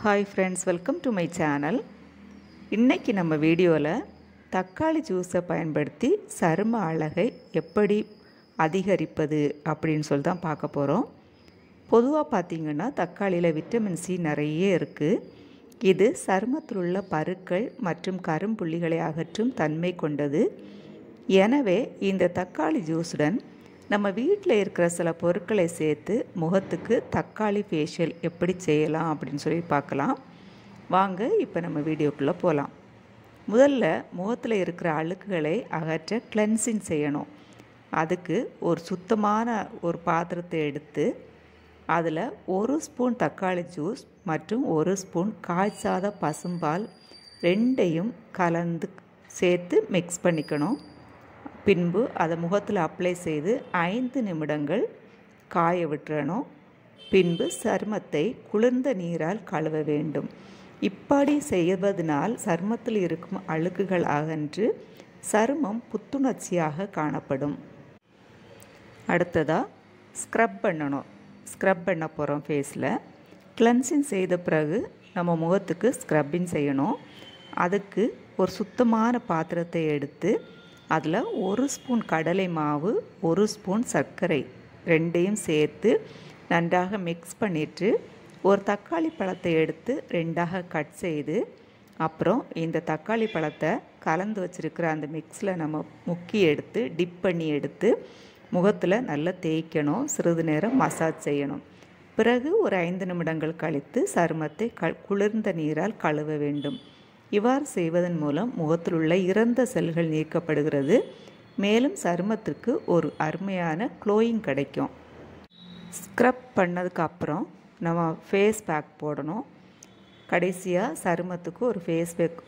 hi friends welcome to my channel இன்றைக்கி நம்ம வீடியோவில் தக்காளி ஜூஸை பயன்படுத்தி சரும அழகை எப்படி அதிகரிப்பது அப்படின்னு சொல்லி தான் பார்க்க போகிறோம் பொதுவாக பார்த்திங்கன்னா தக்காளியில் விட்டமின் சி நிறைய இருக்குது இது சருமத்தில் உள்ள பருக்கள் மற்றும் கரும்புள்ளிகளை அகற்றும் தன்மை கொண்டது எனவே இந்த தக்காளி ஜூஸுடன் நம்ம வீட்டில் இருக்கிற சில பொருட்களை சேர்த்து முகத்துக்கு தக்காளி ஃபேஷியல் எப்படி செய்யலாம் அப்படின்னு சொல்லி பார்க்கலாம் வாங்க இப்போ நம்ம வீடியோக்குள்ளே போகலாம் முதல்ல முகத்தில் இருக்கிற அழுக்குகளை அகற்ற கிளென்சிங் செய்யணும் அதுக்கு ஒரு சுத்தமான ஒரு பாத்திரத்தை எடுத்து அதில் ஒரு ஸ்பூன் தக்காளி ஜூஸ் மற்றும் ஒரு ஸ்பூன் காய்ச்சாத பசும்பால் ரெண்டையும் கலந்து சேர்த்து மிக்ஸ் பண்ணிக்கணும் பின்பு அதை முகத்தில் அப்ளை செய்து ஐந்து நிமிடங்கள் காய விட்டுறணும் பின்பு சருமத்தை குளிர்ந்த நீரால் கழுவ வேண்டும் இப்படி செய்வதனால் சருமத்தில் இருக்கும் அழுக்குகள் அகன்று சருமம் புத்துணர்ச்சியாக காணப்படும் அடுத்ததாக ஸ்க்ரப் பண்ணணும் ஸ்க்ரப் பண்ண போகிறோம் ஃபேஸில் கிளன்சிங் செய்த பிறகு நம்ம முகத்துக்கு ஸ்க்ரப்பிங் செய்யணும் அதுக்கு ஒரு சுத்தமான பாத்திரத்தை எடுத்து அதில் ஒரு ஸ்பூன் கடலை மாவு ஒரு ஸ்பூன் சர்க்கரை ரெண்டையும் சேர்த்து நன்றாக மிக்ஸ் பண்ணிவிட்டு ஒரு தக்காளி பழத்தை எடுத்து ரெண்டாக கட் செய்து அப்புறம் இந்த தக்காளி பழத்தை கலந்து வச்சுருக்கிற அந்த மிக்ஸில் நம்ம முக்கி எடுத்து டிப் பண்ணி எடுத்து முகத்தில் நல்லா தேய்க்கணும் சிறிது நேரம் மசாஜ் செய்யணும் பிறகு ஒரு ஐந்து நிமிடங்கள் கழித்து சருமத்தை க குளிர்ந்த நீரால் கழுவ வேண்டும் இவ்வாறு செய்வதன் மூலம் முகத்தில் உள்ள இறந்த செல்கள் நீக்கப்படுகிறது மேலும் சருமத்திற்கு ஒரு அருமையான க்ளோயிங் கிடைக்கும் ஸ்க்ரப் பண்ணதுக்கு அப்புறம் நம்ம ஃபேஸ் பேக் போடணும் கடைசியாக சருமத்துக்கு ஒரு ஃபேஸ் பேக்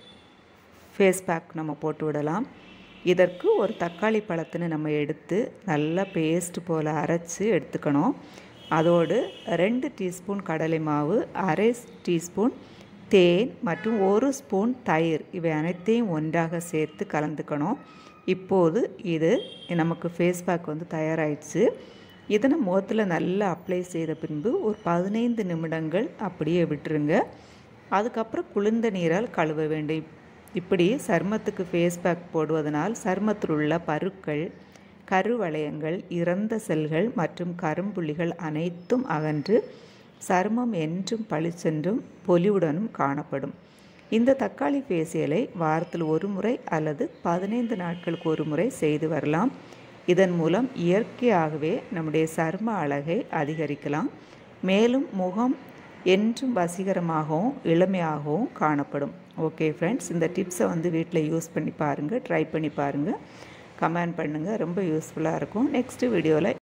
ஃபேஸ் பேக் நம்ம போட்டு விடலாம் இதற்கு ஒரு தக்காளி பழத்தினை நம்ம எடுத்து நல்லா பேஸ்ட் போல் அரைச்சி எடுத்துக்கணும் அதோடு ரெண்டு டீஸ்பூன் கடலை மாவு அரை டீஸ்பூன் தேன் மற்றும் ஒரு ஸ்பூன் தயிர் இவை அனைத்தையும் ஒன்றாக சேர்த்து கலந்துக்கணும் இப்போது இது நமக்கு ஃபேஸ் பேக் வந்து தயாராகிடுச்சு இதனை முகத்தில் நல்லா அப்ளை செய்த பின்பு ஒரு பதினைந்து நிமிடங்கள் அப்படியே விட்டுருங்க அதுக்கப்புறம் குளிர்ந்த நீரால் கழுவ வேண்டும் இப்படி சருமத்துக்கு ஃபேஸ் பேக் போடுவதனால் சருமத்தில் உள்ள பருக்கள் கருவளையங்கள் இறந்த செல்கள் மற்றும் கரும்புள்ளிகள் அனைத்தும் அகன்று சருமம் என்றும் பளிச்சென்றும் பொலிவுடனும் காணப்படும் இந்த தக்காளி ஃபேசியலை வாரத்தில் ஒரு முறை அல்லது பதினைந்து நாட்களுக்கு ஒரு முறை செய்து வரலாம் இதன் மூலம் இயற்கையாகவே நம்முடைய சரும அழகை அதிகரிக்கலாம் மேலும் முகம் என்றும் வசீகரமாகவும் இளமையாகவும் காணப்படும் ஓகே ஃப்ரெண்ட்ஸ் இந்த டிப்ஸை வந்து வீட்டில் யூஸ் பண்ணி பாருங்கள் ட்ரை பண்ணி பாருங்கள் கமெண்ட் பண்ணுங்கள் ரொம்ப யூஸ்ஃபுல்லாக இருக்கும் நெக்ஸ்ட்டு வீடியோவில்